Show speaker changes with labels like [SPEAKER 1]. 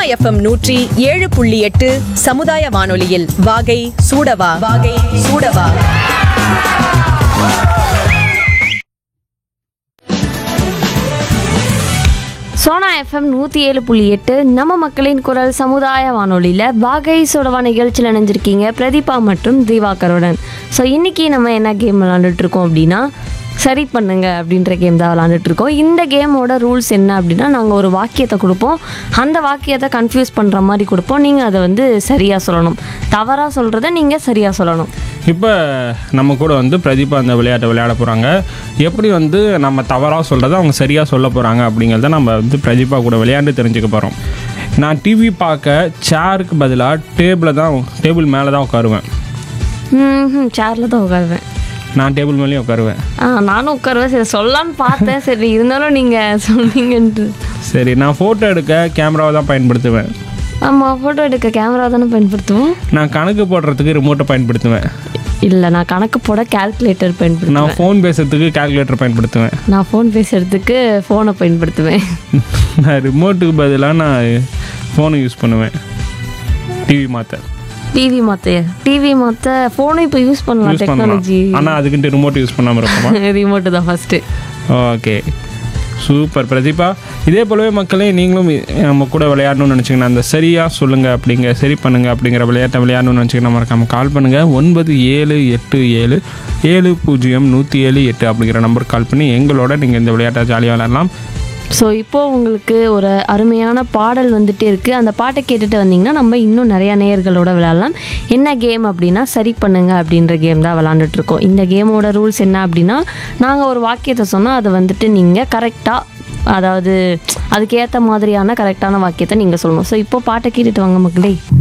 [SPEAKER 1] FM நூற்றி ஏழு புள்ளி எட்டு சமுதாய வானொலியில் வாகை சூடவா வாகை சூடவா
[SPEAKER 2] சோனா எஃப்எம் நூற்றி ஏழு புள்ளி எட்டு நம்ம மக்களின் குரல் சமுதாய வானொலியில் வாகை சுடவா நிகழ்ச்சியில் இணைஞ்சிருக்கீங்க பிரதீபா மற்றும் திவாகருடன் ஸோ இன்றைக்கி நம்ம என்ன கேம் விளாண்டுட்டு இருக்கோம் அப்படின்னா சரி பண்ணுங்க அப்படின்ற கேம் தான் விளாண்டுட்டு இருக்கோம் இந்த கேமோட ரூல்ஸ் என்ன அப்படின்னா நாங்கள் ஒரு வாக்கியத்தை கொடுப்போம் அந்த வாக்கியத்தை கன்ஃபியூஸ் பண்ணுற மாதிரி கொடுப்போம் நீங்கள் அதை வந்து சரியாக சொல்லணும் தவறாக சொல்கிறத நீங்கள் சரியாக சொல்லணும்
[SPEAKER 3] இப்போ நம்ம கூட வந்து பிரதீபா அந்த விளையாட்டை விளையாட போகிறாங்க எப்படி வந்து நம்ம தவறாக சொல்கிறத அவங்க சரியாக சொல்ல போகிறாங்க அப்படிங்கிறத நம்ம வந்து பிரதீபா கூட விளையாண்டு தெரிஞ்சுக்க போகிறோம் நான் டிவி பார்க்க சேருக்கு பதிலாக டேபிளில் தான் டேபிள் மேலே தான் உட்காருவேன்
[SPEAKER 2] ம் சேரில் தான் உட்காருவேன்
[SPEAKER 3] நான் டேபிள் மேலேயும் உட்காருவேன்
[SPEAKER 2] ஆ நானும் உட்காருவேன் சரி சொல்லலான்னு பார்த்தேன் சரி இருந்தாலும் நீங்கள் சொன்னீங்கன்ட்டு
[SPEAKER 3] சரி நான் ஃபோட்டோ எடுக்க கேமராவை தான் பயன்படுத்துவேன்
[SPEAKER 2] ஆமாம் ஃபோட்டோ எடுக்க கேமரா தானே பயன்படுத்துவோம்
[SPEAKER 3] நான் கணக்கு போடுறதுக்கு ரிமோட்டை பயன்படுத்துவேன்
[SPEAKER 2] இல்லை நான் கணக்கு போட கால்குலேட்டர் பயன்படுத்துவேன்
[SPEAKER 3] நான் ஃபோன் பேசுறதுக்கு கால்குலேட்டர் பயன்படுத்துவேன்
[SPEAKER 2] நான் ஃபோன் பேசுறதுக்கு ஃபோனை பயன்படுத்துவேன்
[SPEAKER 3] நான் ரிமோட்டுக்கு பதிலாக நான் ஃபோனை யூஸ் பண்ணுவேன் டிவி மாற்ற
[SPEAKER 2] டிவி மாற்ற டிவி மாற்ற ஃபோனை இப்போ யூஸ் பண்ணலாம்
[SPEAKER 3] யூஸ் பண்ணலாம்
[SPEAKER 2] டெக்னாலஜி
[SPEAKER 3] ஆனால் அதுக்குன்ட்டு ரிமோட் யூஸ் பண்ணாமல் இருப்போமா
[SPEAKER 2] ரிமோட்டு தான் ஃபஸ்ட்டு
[SPEAKER 3] ஓகே சூப்பர் பிரதீபா இதே போலவே மக்களே நீங்களும் இ- நம்ம கூட விளையாடணும்னு நினச்சிங்கன்னா அந்த சரியாக சொல்லுங்கள் அப்படிங்க சரி பண்ணுங்கள் அப்படிங்கிற விளையாட்டை விளையாடணும்னு நினச்சிங்கன்னா மறக்காம கால் பண்ணுங்கள் ஒன்பது ஏழு எட்டு ஏழு ஏழு பூஜ்ஜியம் நூற்றி ஏழு எட்டு அப்படிங்கிற நம்பருக்கு கால் பண்ணி எங்களோட நீங்கள் இந்த விளையாட்டை ஜாலியாக விளையாடலாம்
[SPEAKER 2] ஸோ இப்போ உங்களுக்கு ஒரு அருமையான பாடல் வந்துட்டே இருக்குது அந்த பாட்டை கேட்டுட்டு வந்தீங்கன்னா நம்ம இன்னும் நிறையா நேயர்களோட விளையாடலாம் என்ன கேம் அப்படின்னா சரி பண்ணுங்க அப்படின்ற கேம் தான் விளாண்டுட்டு இருக்கோம் இந்த கேமோட ரூல்ஸ் என்ன அப்படின்னா நாங்கள் ஒரு வாக்கியத்தை சொன்னால் அதை வந்துட்டு நீங்கள் கரெக்டாக அதாவது அதுக்கேற்ற மாதிரியான கரெக்டான வாக்கியத்தை நீங்கள் சொல்லணும் ஸோ இப்போ பாட்டை கேட்டுட்டு வாங்க மக்களே